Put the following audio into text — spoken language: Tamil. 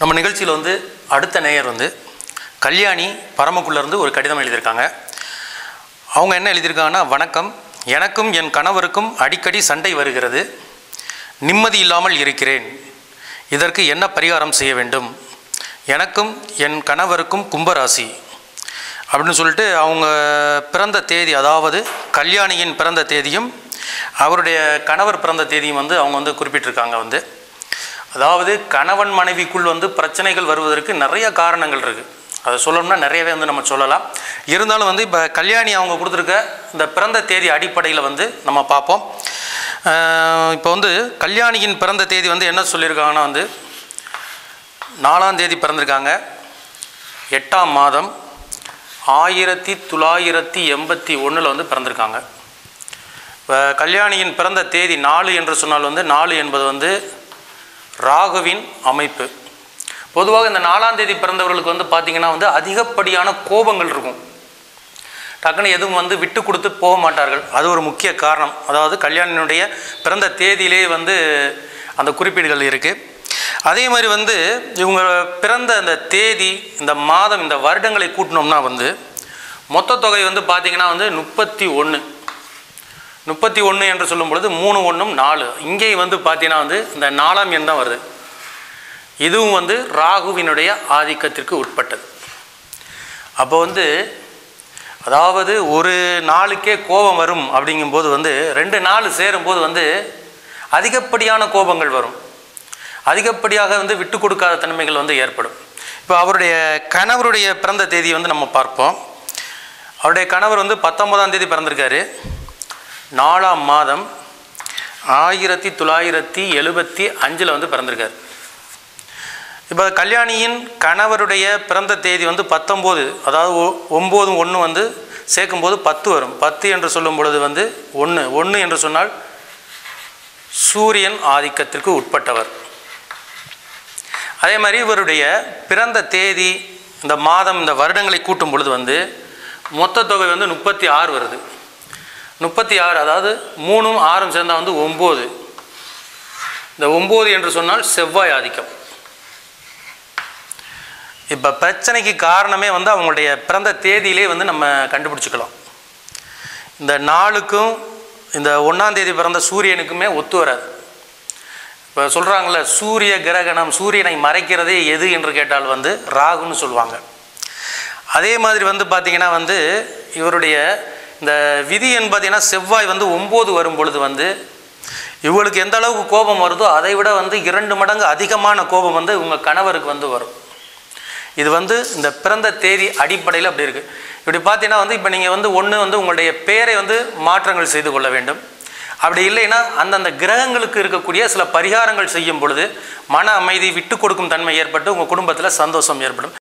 நம்ம நிகழ்ச்சியில் வந்து அடுத்த நேயர் வந்து கல்யாணி பரமக்குள்ளேருந்து ஒரு கடிதம் எழுதியிருக்காங்க அவங்க என்ன எழுதியிருக்காங்கன்னா வணக்கம் எனக்கும் என் கணவருக்கும் அடிக்கடி சண்டை வருகிறது நிம்மதி இல்லாமல் இருக்கிறேன் இதற்கு என்ன பரிகாரம் செய்ய வேண்டும் எனக்கும் என் கணவருக்கும் கும்பராசி அப்படின்னு சொல்லிட்டு அவங்க பிறந்த தேதி அதாவது கல்யாணியின் பிறந்த தேதியும் அவருடைய கணவர் பிறந்த தேதியும் வந்து அவங்க வந்து குறிப்பிட்டிருக்காங்க வந்து அதாவது கணவன் மனைவிக்குள் வந்து பிரச்சனைகள் வருவதற்கு நிறைய காரணங்கள் இருக்குது அதை சொல்லணும்னா நிறையவே வந்து நம்ம சொல்லலாம் இருந்தாலும் வந்து இப்போ கல்யாணி அவங்க கொடுத்துருக்க இந்த பிறந்த தேதி அடிப்படையில் வந்து நம்ம பார்ப்போம் அஹ் இப்போ வந்து கல்யாணியின் பிறந்த தேதி வந்து என்ன சொல்லியிருக்காங்கன்னா வந்து நாலாம் தேதி பிறந்திருக்காங்க எட்டாம் மாதம் ஆயிரத்தி தொள்ளாயிரத்தி எண்பத்தி ஒன்றில் வந்து பிறந்திருக்காங்க இப்போ கல்யாணியின் பிறந்த தேதி நாலு என்று சொன்னால் வந்து நாலு என்பது வந்து ராகுவின் அமைப்பு பொதுவாக இந்த நாலாம் தேதி பிறந்தவர்களுக்கு வந்து பார்த்திங்கன்னா வந்து அதிகப்படியான கோபங்கள் இருக்கும் டக்குன்னு எதுவும் வந்து விட்டு கொடுத்து போக மாட்டார்கள் அது ஒரு முக்கிய காரணம் அதாவது கல்யாணினுடைய பிறந்த தேதியிலே வந்து அந்த குறிப்பீடுகள் இருக்குது அதே மாதிரி வந்து இவங்க பிறந்த அந்த தேதி இந்த மாதம் இந்த வருடங்களை கூட்டினோம்னா வந்து மொத்த தொகை வந்து பார்த்திங்கன்னா வந்து முப்பத்தி ஒன்று முப்பத்தி ஒன்று என்று சொல்லும் பொழுது மூணு ஒன்றும் நாலு இங்கே வந்து பார்த்தீங்கன்னா வந்து இந்த நாலாம் எண் தான் வருது இதுவும் வந்து ராகுவினுடைய ஆதிக்கத்திற்கு உட்பட்டது அப்போ வந்து அதாவது ஒரு நாளுக்கே கோபம் வரும் அப்படிங்கும்போது வந்து ரெண்டு நாள் சேரும்போது வந்து அதிகப்படியான கோபங்கள் வரும் அதிகப்படியாக வந்து விட்டு கொடுக்காத தன்மைகள் வந்து ஏற்படும் இப்போ அவருடைய கணவருடைய பிறந்த தேதியை வந்து நம்ம பார்ப்போம் அவருடைய கணவர் வந்து பத்தொன்பதாம் தேதி பிறந்திருக்காரு நாலாம் மாதம் ஆயிரத்தி தொள்ளாயிரத்தி எழுபத்தி அஞ்சில் வந்து பிறந்திருக்கார் இப்போ கல்யாணியின் கணவருடைய பிறந்த தேதி வந்து பத்தொம்போது அதாவது ஒ- ஒம்பது ஒன்று வந்து சேர்க்கும்போது பத்து வரும் பத்து என்று சொல்லும் பொழுது வந்து ஒன்று ஒன்று என்று சொன்னால் சூரியன் ஆதிக்கத்திற்கு உட்பட்டவர் அதே மாதிரி இவருடைய பிறந்த தேதி இந்த மாதம் இந்த வருடங்களை கூட்டும் பொழுது வந்து மொத்த தொகை வந்து முப்பத்தி ஆறு வருது முப்பத்தி ஆறு அதாவது மூணும் ஆறும் சேர்ந்தா வந்து ஒம்பது இந்த ஒம்பது என்று சொன்னால் செவ்வாய் ஆதிக்கம் இப்போ பிரச்சனைக்கு காரணமே வந்து அவங்களுடைய பிறந்த தேதியிலே வந்து நம்ம கண்டுபிடிச்சிக்கலாம் இந்த நாளுக்கும் இந்த ஒன்றாம் தேதி பிறந்த சூரியனுக்குமே ஒத்து வராது இப்போ சொல்கிறாங்கள சூரிய கிரகணம் சூரியனை மறைக்கிறதே எது என்று கேட்டால் வந்து ராகுன்னு சொல்லுவாங்க அதே மாதிரி வந்து பார்த்திங்கன்னா வந்து இவருடைய இந்த விதி என்பதுன்னா செவ்வாய் வந்து ஒம்பது வரும் பொழுது வந்து இவங்களுக்கு எந்த அளவுக்கு கோபம் வருதோ அதை விட வந்து இரண்டு மடங்கு அதிகமான கோபம் வந்து உங்கள் கணவருக்கு வந்து வரும் இது வந்து இந்த பிறந்த தேதி அடிப்படையில் அப்படி இருக்குது இப்படி பார்த்தீங்கன்னா வந்து இப்போ நீங்கள் வந்து ஒன்று வந்து உங்களுடைய பேரை வந்து மாற்றங்கள் செய்து கொள்ள வேண்டும் அப்படி இல்லைன்னா அந்தந்த கிரகங்களுக்கு இருக்கக்கூடிய சில பரிகாரங்கள் செய்யும் பொழுது மன அமைதி விட்டு கொடுக்கும் தன்மை ஏற்பட்டு உங்கள் குடும்பத்தில் சந்தோஷம் ஏற்படும்